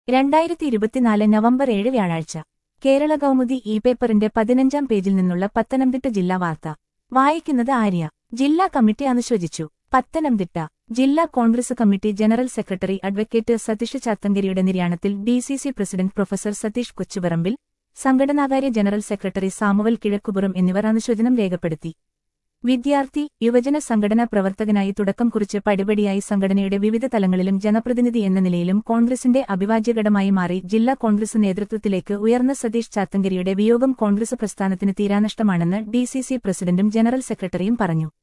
രണ്ടായിരത്തി ഇരുപത്തിനാല് നവംബർ ഏഴ് വ്യാഴാഴ്ച കേരള കൗമുദി ഇ പേപ്പറിന്റെ പതിനഞ്ചാം പേജിൽ നിന്നുള്ള പത്തനംതിട്ട ജില്ലാ വാർത്ത വായിക്കുന്നത് ആര്യ ജില്ലാ കമ്മിറ്റി അനുശോചിച്ചു പത്തനംതിട്ട ജില്ലാ Congress committee general secretary advocate Satheesh ചാത്തങ്കരിയുടെ നിര്യാണത്തിൽ D C C president professor Satheesh Kochuparambil സംഘടനാകാര്യ ജനറൽ സെക്രട്ടറി സാമുവൽ കിഴക്കുപുറം എന്നിവർ അനുശോചനം രേഖപ്പെടുത്തി വിദ്യാർത്ഥി യുവജന സംഘടനാ പ്രവർത്തകനായി തുടക്കം കുറിച്ച് പടിപടിയായി സംഘടനയുടെ വിവിധ തലങ്ങളിലും ജനപ്രതിനിധി എന്ന നിലയിലും കോൺഗ്രസിന്റെ അവിഭാജ്യഘടമായി മാറി ജില്ലാ കോൺഗ്രസ് നേതൃത്വത്തിലേക്ക് ഉയർന്ന സതീഷ് ചാത്തങ്കരിയുടെ വിയോഗം കോൺഗ്രസ് പ്രസ്ഥാനത്തിന് തീരാനഷ്ടമാണെന്ന് ഡി സി സി പ്രസിഡന്റും ജനറൽ സെക്രട്ടറിയും പറഞ്ഞു